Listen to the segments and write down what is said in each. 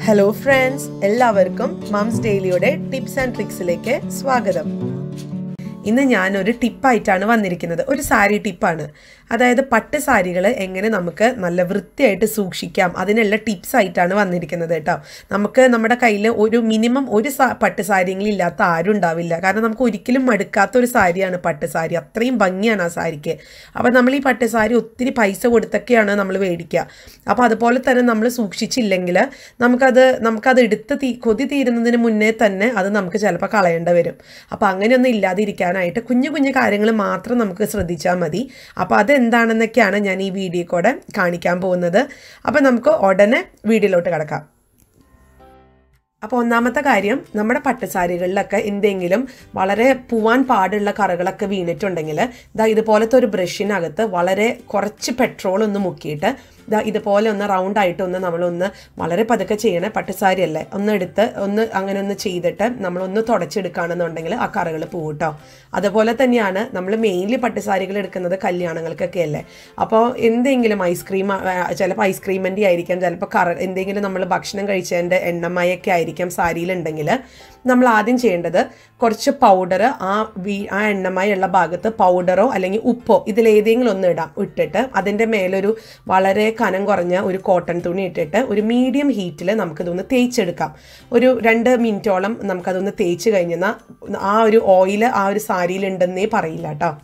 hello friends എല്ലാവർക്കും moms ഡെയിലിയുടെ tips and ട്രിക്സിലേക്ക് സ്വാഗതം ഇന്ന് ഞാനൊരു ടിപ്പായിട്ടാണ് വന്നിരിക്കുന്നത് ഒരു സാരി ടിപ്പാണ് അതായത് പട്ട് സാരികൾ എങ്ങനെ നമുക്ക് നല്ല വൃത്തിയായിട്ട് സൂക്ഷിക്കാം അതിനുള്ള ടിപ്സ് ആയിട്ടാണ് വന്നിരിക്കുന്നത് കേട്ടോ നമുക്ക് നമ്മുടെ കയ്യിൽ ഒരു മിനിമം ഒരു സാ പട്ട് സാരിയെങ്കിലും ഇല്ലാത്ത ആരും ഉണ്ടാവില്ല കാരണം നമുക്ക് ഒരിക്കലും മടുക്കാത്ത ഒരു സാരിയാണ് പട്ട് സാരി അത്രയും ഭംഗിയാണ് ആ സാരിക്ക് അപ്പോൾ നമ്മൾ ഈ പട്ട് സാരി ഒത്തിരി പൈസ കൊടുത്തൊക്കെയാണ് നമ്മൾ മേടിക്കുക അപ്പോൾ അതുപോലെ തന്നെ നമ്മൾ സൂക്ഷിച്ചില്ലെങ്കിൽ നമുക്കത് നമുക്കത് എടുത്ത് തീ കൊതി തീരുന്നതിന് മുന്നേ തന്നെ അത് നമുക്ക് ചിലപ്പോൾ കളയേണ്ടി വരും അപ്പോൾ അങ്ങനെയൊന്നും ഇല്ലാതിരിക്കാനായിട്ട് കുഞ്ഞു കുഞ്ഞു കാര്യങ്ങൾ മാത്രം നമുക്ക് ശ്രദ്ധിച്ചാൽ മതി അപ്പോൾ അതെന്താണെന്നൊക്കെയാണ് ഞാൻ ഈ വീഡിയോ കൂടെ കാണിക്കാൻ പോകുന്നത് അപ്പോൾ നമുക്ക് ഉടനെ വീഡിയോയിലോട്ട് കിടക്കാം അപ്പോൾ ഒന്നാമത്തെ കാര്യം നമ്മുടെ പട്ടുസാരികളിലൊക്കെ എന്തെങ്കിലും വളരെ പൂവാൻ പാടുള്ള കറകളൊക്കെ വീണിട്ടുണ്ടെങ്കിൽ ഇതാ ഇതുപോലത്തെ ഒരു ബ്രഷിനകത്ത് വളരെ കുറച്ച് പെട്രോൾ ഒന്ന് മുക്കിയിട്ട് ഇതാ ഇതുപോലെ ഒന്ന് റൗണ്ട് ആയിട്ട് ഒന്ന് നമ്മളൊന്ന് വളരെ പതുക്കെ ചെയ്യണേ പട്ടുസാരി അല്ലേ ഒന്ന് എടുത്ത് ഒന്ന് അങ്ങനെ ഒന്ന് ചെയ്തിട്ട് നമ്മളൊന്ന് തുടച്ചെടുക്കുകയാണെന്നുണ്ടെങ്കിൽ ആ കറകൾ പോകട്ടോ അതുപോലെ തന്നെയാണ് നമ്മൾ മെയിൻലി പട്ടുസാരികൾ എടുക്കുന്നത് കല്യാണങ്ങൾക്കൊക്കെ അല്ലേ അപ്പോൾ എന്തെങ്കിലും ഐസ്ക്രീം ചിലപ്പോൾ ഐസ്ക്രീമിൻ്റെ ആയിരിക്കാം ചിലപ്പോൾ കറ എന്തെങ്കിലും നമ്മൾ ഭക്ഷണം കഴിച്ചതിൻ്റെ എണ്ണമയൊക്കെ ആയിരിക്കാം സാരിയിലുണ്ടെങ്കിൽ നമ്മൾ ആദ്യം ചെയ്യേണ്ടത് കുറച്ച് പൗഡർ ആ വീ ആ എണ്ണമയുള്ള ഭാഗത്ത് പൗഡറോ അല്ലെങ്കിൽ ഉപ്പോ ഇതിലേതെങ്കിലും ഒന്ന് ഇടാം ഇട്ടിട്ട് അതിൻ്റെ മേലൊരു വളരെ കനം കുറഞ്ഞ ഒരു കോട്ടൺ തുണി ഇട്ടിട്ട് ഒരു മീഡിയം ഹീറ്റിൽ നമുക്കിതൊന്ന് തേച്ചെടുക്കാം ഒരു രണ്ട് മിനിറ്റോളം നമുക്കതൊന്ന് തേച്ച് കഴിഞ്ഞാൽ ആ ഒരു ഓയിൽ ആ ഒരു സാരിയിലുണ്ടെന്നേ പറയില്ല കേട്ടോ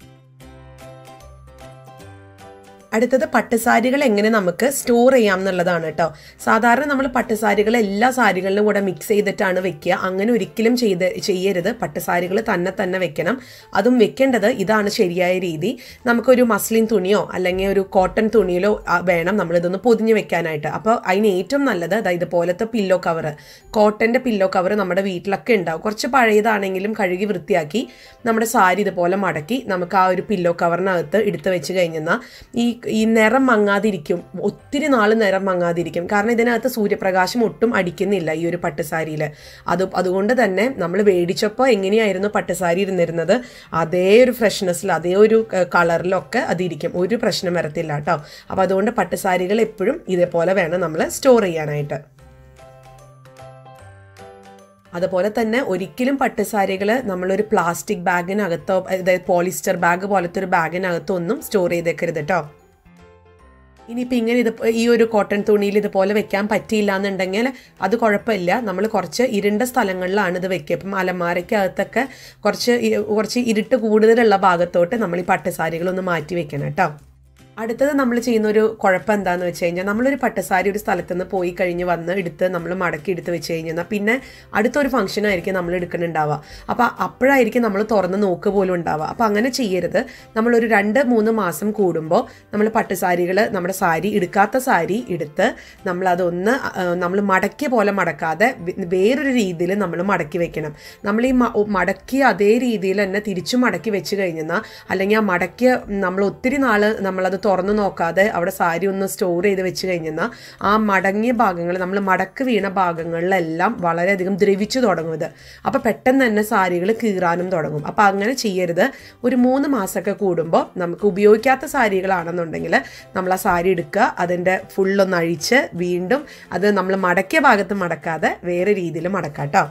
അടുത്തത് പട്ടുസാരികൾ എങ്ങനെ നമുക്ക് സ്റ്റോർ ചെയ്യാം എന്നുള്ളതാണ് കേട്ടോ സാധാരണ നമ്മൾ പട്ടുസാരികൾ എല്ലാ സാരികളിലും കൂടെ മിക്സ് ചെയ്തിട്ടാണ് വെക്കുക അങ്ങനെ ഒരിക്കലും ചെയ്ത് ചെയ്യരുത് പട്ടുസാരികൾ തന്നെ തന്നെ വെക്കണം അതും വെക്കേണ്ടത് ഇതാണ് ശരിയായ രീതി നമുക്കൊരു മസ്ലിൻ തുണിയോ അല്ലെങ്കിൽ ഒരു കോട്ടൺ തുണിയിലോ വേണം നമ്മളിതൊന്ന് പൊതിഞ്ഞ് വെക്കാനായിട്ട് അപ്പോൾ അതിന് ഏറ്റവും നല്ലത് അതായത് ഇതുപോലത്തെ പില്ലോ കവർ കോട്ടൻ്റെ പില്ലോ കവർ നമ്മുടെ വീട്ടിലൊക്കെ ഉണ്ടാവും കുറച്ച് പഴയതാണെങ്കിലും കഴുകി വൃത്തിയാക്കി നമ്മുടെ സാരി ഇതുപോലെ മടക്കി നമുക്ക് ആ ഒരു പില്ലോ കവറിനകത്ത് എടുത്ത് വെച്ച് കഴിഞ്ഞാൽ ഈ ഈ നിറം മങ്ങാതിരിക്കും ഒത്തിരി നാൾ നിറം മങ്ങാതിരിക്കും കാരണം ഇതിനകത്ത് സൂര്യപ്രകാശം ഒട്ടും അടിക്കുന്നില്ല ഈ ഒരു പട്ടുസാരിയിൽ അത് അതുകൊണ്ട് തന്നെ നമ്മൾ മേടിച്ചപ്പോൾ എങ്ങനെയായിരുന്നു പട്ടുസാരി ഇരുന്നിരുന്നത് അതേ ഒരു ഫ്രഷ്നെസ്സിൽ അതേ ഒരു കളറിലൊക്കെ അതിരിക്കും ഒരു പ്രശ്നം വരത്തില്ല കേട്ടോ അപ്പോൾ അതുകൊണ്ട് പട്ടുസാരികൾ എപ്പോഴും ഇതേപോലെ വേണം നമ്മൾ സ്റ്റോർ ചെയ്യാനായിട്ട് അതുപോലെ തന്നെ ഒരിക്കലും പട്ടുസാരികൾ നമ്മളൊരു പ്ലാസ്റ്റിക് ബാഗിനകത്തോ അതായത് പോളിസ്റ്റർ ബാഗ് പോലത്തെ ഒരു ബാഗിനകത്തോ ഒന്നും സ്റ്റോർ ചെയ്തേക്കരുത് കേട്ടോ ഇനിയിപ്പോൾ ഇങ്ങനെ ഇത് ഈ ഒരു കോട്ടൺ തുണിയിൽ ഇതുപോലെ വെക്കാൻ പറ്റിയില്ല എന്നുണ്ടെങ്കിൽ അത് കുഴപ്പമില്ല നമ്മൾ കുറച്ച് ഇരുണ്ട സ്ഥലങ്ങളിലാണ് ഇത് വെക്കുക ഇപ്പം അലമാരയ്ക്കകത്തൊക്കെ കുറച്ച് കുറച്ച് ഇരുട്ട് കൂടുതലുള്ള ഭാഗത്തോട്ട് നമ്മൾ ഈ പട്ടുസാരികളൊന്ന് മാറ്റി വെക്കണം കേട്ടോ അടുത്തത് നമ്മൾ ചെയ്യുന്ന ഒരു കുഴപ്പം എന്താണെന്ന് വെച്ച് കഴിഞ്ഞാൽ നമ്മളൊരു പട്ടുസാരി ഒരു സ്ഥലത്ത് നിന്ന് പോയി കഴിഞ്ഞ് വന്ന് എടുത്ത് നമ്മൾ മടക്കി എടുത്ത് വെച്ച് കഴിഞ്ഞാൽ പിന്നെ അടുത്തൊരു ഫംഗ്ഷനായിരിക്കും നമ്മൾ എടുക്കുന്നുണ്ടാവുക അപ്പോൾ അപ്പോഴായിരിക്കും നമ്മൾ തുറന്ന് നോക്ക് പോലും ഉണ്ടാവുക അപ്പോൾ അങ്ങനെ ചെയ്യരുത് നമ്മളൊരു രണ്ട് മൂന്ന് മാസം കൂടുമ്പോൾ നമ്മൾ പട്ടുസാരികൾ നമ്മുടെ സാരി എടുക്കാത്ത സാരി എടുത്ത് നമ്മളതൊന്ന് നമ്മൾ മടക്കിയ പോലെ മടക്കാതെ വേറൊരു രീതിയിൽ നമ്മൾ മടക്കി വെക്കണം നമ്മൾ ഈ മടക്കിയ അതേ രീതിയിൽ തന്നെ തിരിച്ചു മടക്കി വെച്ച് കഴിഞ്ഞാൽ അല്ലെങ്കിൽ ആ മടക്കിയ നമ്മൾ ഒത്തിരി നാൾ നമ്മളത് തുറന്നു നോക്കാതെ അവിടെ സാരി ഒന്ന് സ്റ്റോർ ചെയ്ത് വെച്ച് കഴിഞ്ഞാൽ ആ മടങ്ങിയ ഭാഗങ്ങൾ നമ്മൾ മടക്ക് വീണ ഭാഗങ്ങളിലെല്ലാം വളരെയധികം ദ്രവിച്ചു തുടങ്ങും ഇത് അപ്പോൾ പെട്ടെന്ന് തന്നെ സാരികൾ കീറാനും തുടങ്ങും അപ്പോൾ അങ്ങനെ ചെയ്യരുത് ഒരു മൂന്ന് മാസമൊക്കെ കൂടുമ്പോൾ നമുക്ക് ഉപയോഗിക്കാത്ത സാരികളാണെന്നുണ്ടെങ്കിൽ നമ്മൾ ആ സാരി എടുക്കുക അതിൻ്റെ ഫുള്ളൊന്ന് അഴിച്ച് വീണ്ടും അത് നമ്മൾ മടക്കിയ ഭാഗത്ത് മടക്കാതെ വേറെ രീതിയിൽ മടക്കാം കേട്ടോ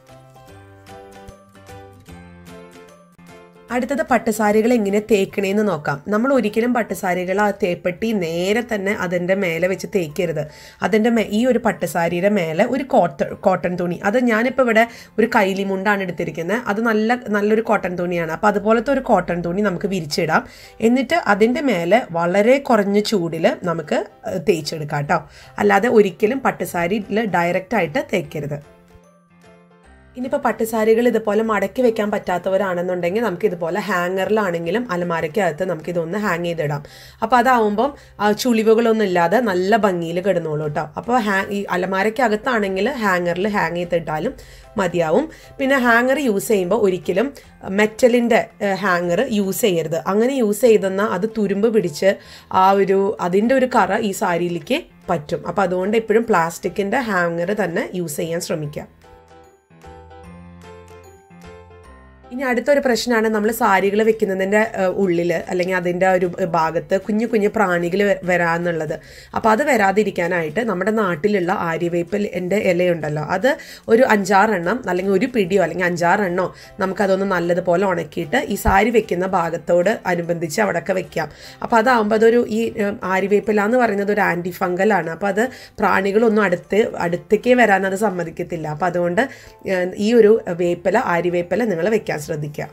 അടുത്തത് പട്ടുസാരികൾ എങ്ങനെ തേക്കണേന്ന് നോക്കാം നമ്മൾ ഒരിക്കലും പട്ടുസാരികൾ ആ തേപ്പെട്ടി നേരെ തന്നെ അതിൻ്റെ മേലെ വെച്ച് തേക്കരുത് അതിൻ്റെ മേ ഈ ഒരു പട്ടുസാരിയുടെ മേലെ ഒരു കോട്ടൺ കോട്ടൺ തുണി അത് ഞാനിപ്പോൾ ഇവിടെ ഒരു കൈലി മുണ്ടാണ് എടുത്തിരിക്കുന്നത് അത് നല്ല നല്ലൊരു കോട്ടൺ തുണിയാണ് അപ്പോൾ അതുപോലത്തെ ഒരു കോട്ടൺ തുണി നമുക്ക് വിരിച്ചിടാം എന്നിട്ട് അതിൻ്റെ മേലെ വളരെ കുറഞ്ഞ ചൂടിൽ നമുക്ക് തേച്ചെടുക്കാം കേട്ടോ അല്ലാതെ ഒരിക്കലും പട്ടുസാരിയിൽ ഡയറക്റ്റായിട്ട് തേക്കരുത് ഇനിയിപ്പോൾ പട്ടുസാരികൾ ഇതുപോലെ മടക്കി വെക്കാൻ പറ്റാത്തവരാണെന്നുണ്ടെങ്കിൽ നമുക്ക് ഇതുപോലെ ഹാങ്ങറിലാണെങ്കിലും അലമാരയ്ക്കകത്ത് നമുക്ക് ഇതൊന്ന് ഹാങ് ചെയ്തിടാം അപ്പോൾ അതാവുമ്പം ചുളിവുകളൊന്നും ഇല്ലാതെ നല്ല ഭംഗിയിൽ കിടന്നോളൂ കേട്ടോ അപ്പോൾ ഹാ ഈ അലമാരയ്ക്കകത്താണെങ്കിൽ ഹാങ്ങറിൽ ഹാങ് ചെയ്തിട്ടാലും മതിയാവും പിന്നെ ഹാങ്ങർ യൂസ് ചെയ്യുമ്പോൾ ഒരിക്കലും മെറ്റലിൻ്റെ ഹാങ്ങർ യൂസ് ചെയ്യരുത് അങ്ങനെ യൂസ് ചെയ്തെന്നാൽ അത് തുരുമ്പ് പിടിച്ച് ആ ഒരു അതിൻ്റെ ഒരു കറ ഈ സാരിയിലേക്ക് പറ്റും അപ്പോൾ അതുകൊണ്ട് എപ്പോഴും പ്ലാസ്റ്റിക്കിൻ്റെ ഹാങ്ങർ തന്നെ യൂസ് ചെയ്യാൻ ശ്രമിക്കുക ഇനി അടുത്തൊരു പ്രശ്നമാണ് നമ്മൾ സാരികൾ വെക്കുന്നതിൻ്റെ ഉള്ളിൽ അല്ലെങ്കിൽ അതിൻ്റെ ഒരു ഭാഗത്ത് കുഞ്ഞു കുഞ്ഞു പ്രാണികൾ വരാമെന്നുള്ളത് അപ്പോൾ അത് വരാതിരിക്കാനായിട്ട് നമ്മുടെ നാട്ടിലുള്ള ആര്യവേപ്പിൽ എൻ്റെ ഇലയുണ്ടല്ലോ അത് ഒരു അഞ്ചാറെണ്ണം അല്ലെങ്കിൽ ഒരു പിടിയോ അല്ലെങ്കിൽ അഞ്ചാറെണ്ണോ നമുക്കതൊന്ന് നല്ലതുപോലെ ഉണക്കിയിട്ട് ഈ സാരി വെക്കുന്ന ഭാഗത്തോട് അനുബന്ധിച്ച് അവിടെയൊക്കെ വെക്കാം അപ്പോൾ അതാകുമ്പോൾ അതൊരു ഈ ഏഹ്, ആര്യവേപ്പില എന്ന് പറയുന്നത് ഒരു ആൻറ്റി ഫംഗലാണ് അപ്പോൾ അത് പ്രാണികളൊന്നും അടുത്ത് അടുത്തേക്ക് വരാൻ അത് സമ്മതിക്കത്തില്ല അപ്പോൾ അതുകൊണ്ട് ഏഹ്, ഈ ഒരു വേപ്പില ആര്യവേപ്പില നിങ്ങൾ വെക്കാൻ ശ്രദ്ധിക്കുക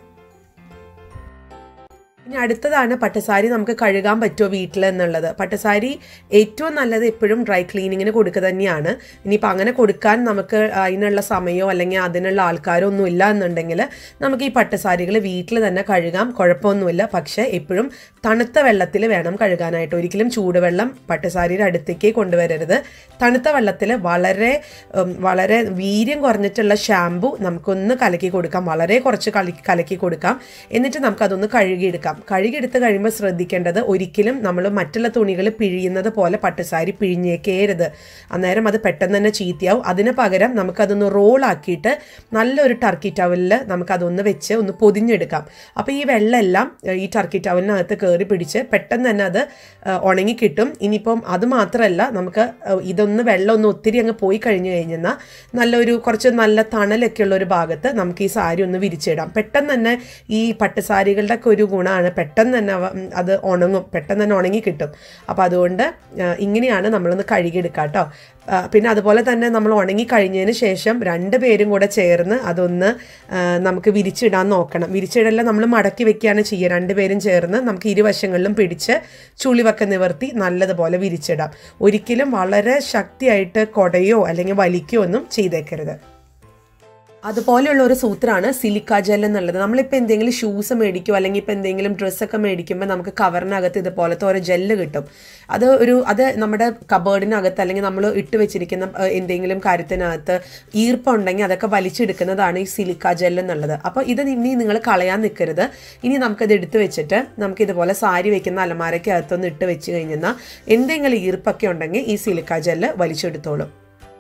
ഇനി അടുത്തതാണ് പട്ടുസാരി നമുക്ക് കഴുകാൻ പറ്റുമോ വീട്ടിൽ എന്നുള്ളത് പട്ടുസാരി ഏറ്റവും നല്ലത് എപ്പോഴും ഡ്രൈ ക്ലീനിങ്ങിന് കൊടുക്കുക തന്നെയാണ് ഇനിയിപ്പോൾ അങ്ങനെ കൊടുക്കാൻ നമുക്ക് അതിനുള്ള സമയമോ അല്ലെങ്കിൽ അതിനുള്ള ആൾക്കാരോ ഒന്നും ഇല്ല എന്നുണ്ടെങ്കിൽ നമുക്ക് ഈ പട്ടുസാരികൾ വീട്ടിൽ തന്നെ കഴുകാം കുഴപ്പമൊന്നുമില്ല പക്ഷേ എപ്പോഴും തണുത്ത വെള്ളത്തിൽ വേണം കഴുകാനായിട്ട് ഒരിക്കലും ചൂടുവെള്ളം പട്ടുസാരിയുടെ അടുത്തേക്ക് കൊണ്ടുവരരുത് തണുത്ത വെള്ളത്തിൽ വളരെ ഉം, വളരെ വീര്യം കുറഞ്ഞിട്ടുള്ള ഷാമ്പു നമുക്കൊന്ന് കലക്കി കൊടുക്കാം വളരെ കുറച്ച് കളി കലക്കി കൊടുക്കാം എന്നിട്ട് നമുക്കതൊന്ന് കഴുകിയെടുക്കാം കഴുകിയെടുത്ത് കഴിയുമ്പോൾ ശ്രദ്ധിക്കേണ്ടത് ഒരിക്കലും നമ്മൾ മറ്റുള്ള തുണികൾ പിഴിയുന്നത് പോലെ പട്ടുസാരി പിഴിഞ്ഞേക്കേരുത് അന്നേരം അത് പെട്ടെന്ന് തന്നെ ചീത്തയാവും അതിന് പകരം നമുക്കതൊന്ന് റോളാക്കിയിട്ട് നല്ലൊരു ടർക്കി ടവലിൽ നമുക്കതൊന്ന് വെച്ച് ഒന്ന് പൊതിഞ്ഞെടുക്കാം അപ്പോൾ ഈ വെള്ളമെല്ലാം ഏഹ്, ഈ ടർക്കി ടവലിനകത്ത് കയറി പിടിച്ച് പെട്ടെന്ന് തന്നെ അത് ഏഹ്, ഉണങ്ങി കിട്ടും ഇനിയിപ്പം അത് മാത്രമല്ല നമുക്ക് ഏഹ്, ഇതൊന്ന് വെള്ളം ഒന്ന് ഒത്തിരി അങ്ങ് പോയി കഴിഞ്ഞ് കഴിഞ്ഞാൽ നല്ലൊരു കുറച്ച് നല്ല തണലൊക്കെ ഉള്ള ഒരു ഭാഗത്ത് നമുക്ക് ഈ സാരി ഒന്ന് വിരിച്ചിടാം പെട്ടെന്ന് തന്നെ ഈ പട്ടുസാരികളുടെ ഒക്കെ ഒരു ഗുണമാണ് പെട്ടെന്ന് തന്നെ അവ ഉം, അത് ഉണങ്ങും പെട്ടെന്ന് തന്നെ ഉണങ്ങി കിട്ടും അപ്പോൾ അതുകൊണ്ട് ആ, ഇങ്ങനെയാണ് നമ്മളൊന്ന് കഴുകിയെടുക്കുക കേട്ടോ ആ, പിന്നെ അതുപോലെ തന്നെ നമ്മൾ ഉണങ്ങി കഴിഞ്ഞതിന് ശേഷം രണ്ട് പേരും കൂടെ ചേർന്ന് അതൊന്ന് ആ, നമുക്ക് വിരിച്ചിടാൻ നോക്കണം വിരിച്ചിടല്ല നമ്മൾ മടക്കി വെക്കുകയാണ് ചെയ്യുക രണ്ടുപേരും ചേർന്ന് നമുക്ക് ഇരുവശങ്ങളിലും പിടിച്ച് ചുളിവൊക്കെ നിവർത്തി നല്ലതുപോലെ വിരിച്ചിടാം ഒരിക്കലും വളരെ ശക്തിയായിട്ട് കൊടയോ അല്ലെങ്കിൽ വലിക്കുകയോ ഒന്നും ചെയ്തേക്കരുത് അതുപോലെയുള്ള ഒരു സൂത്രമാണ് സിലിക്ക ജെൽ എന്നുള്ളത് നമ്മളിപ്പോൾ എന്തെങ്കിലും ഷൂസ് മേടിക്കും അല്ലെങ്കിൽ ഇപ്പോൾ എന്തെങ്കിലും ഡ്രസ്സൊക്കെ മേടിക്കുമ്പോൾ നമുക്ക് കവറിനകത്ത് ഇതുപോലത്തെ ഓരോ ജെല്ല് കിട്ടും അത് ഒരു അത് നമ്മുടെ കബേർഡിനകത്ത് അല്ലെങ്കിൽ നമ്മൾ ഇട്ട് വെച്ചിരിക്കുന്ന ഏഹ്, എന്തെങ്കിലും കാര്യത്തിനകത്ത് ഈർപ്പം ഉണ്ടെങ്കിൽ അതൊക്കെ വലിച്ചെടുക്കുന്നതാണ് ഈ സിലിക്ക ജെൽ എന്നുള്ളത് അപ്പോൾ ഇത് ഇനി നിങ്ങൾ കളയാൻ നിൽക്കരുത് ഇനി നമുക്കത് എടുത്ത് വെച്ചിട്ട് നമുക്ക് ഇതുപോലെ സാരി വെക്കുന്ന അലമാരയ്ക്കകത്തൊന്ന് ഇട്ട് വെച്ച് കഴിഞ്ഞാൽ എന്തെങ്കിലും ഈർപ്പൊക്കെ ഉണ്ടെങ്കിൽ ഈ സിലിക്ക ജെല്ല് വലിച്ചെടുത്തോളും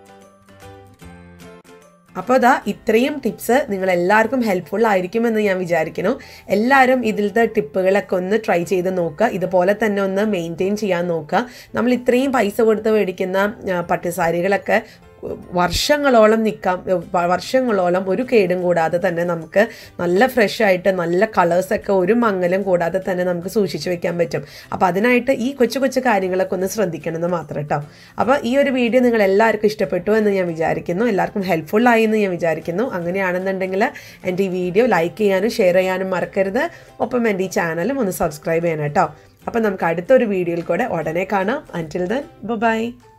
അപ്പോൾ അതാ ഇത്രയും ടിപ്സ് നിങ്ങൾ എല്ലാവർക്കും ഹെൽപ്ഫുൾ ആയിരിക്കുമെന്ന് ഞാൻ വിചാരിക്കുന്നു എല്ലാവരും ഇതിലത്തെ ടിപ്പുകളൊക്കെ ഒന്ന് ട്രൈ ചെയ്ത് നോക്കുക ഇതുപോലെ തന്നെ ഒന്ന് മെയിൻറ്റെയിൻ ചെയ്യാൻ നോക്കുക നമ്മൾ ഇത്രയും പൈസ കൊടുത്ത് മേടിക്കുന്ന ആ, പട്ടുസാരികളൊക്കെ വർഷങ്ങളോളം നിൽക്കാം വ- വർഷങ്ങളോളം ഒരു കേടും കൂടാതെ തന്നെ നമുക്ക് നല്ല ഫ്രഷ് ആയിട്ട് നല്ല കളേഴ്സൊക്കെ ഒരു മങ്ങലും കൂടാതെ തന്നെ നമുക്ക് സൂക്ഷിച്ചു വെക്കാൻ പറ്റും അപ്പോൾ അതിനായിട്ട് ഈ കൊച്ചു കൊച്ചു കാര്യങ്ങളൊക്കെ ഒന്ന് ശ്രദ്ധിക്കണമെന്ന് മാത്രം കേട്ടോ അപ്പോൾ ഈ ഒരു വീഡിയോ നിങ്ങൾ എല്ലാവർക്കും ഇഷ്ടപ്പെട്ടു എന്ന് ഞാൻ വിചാരിക്കുന്നു എല്ലാവർക്കും ഹെൽപ്ഫുൾ ആയി എന്ന് ഞാൻ വിചാരിക്കുന്നു അങ്ങനെയാണെന്നുണ്ടെങ്കിൽ എൻ്റെ ഈ വീഡിയോ ലൈക്ക് ചെയ്യാനും ഷെയർ ചെയ്യാനും മറക്കരുത് ഒപ്പം എൻ്റെ ഈ ചാനലും ഒന്ന് സബ്സ്ക്രൈബ് ചെയ്യണം കേട്ടോ അപ്പം നമുക്ക് അടുത്തൊരു വീഡിയോയിൽ കൂടെ ഉടനെ കാണാം അൻറ്റിൽ ദെൻ ബൈ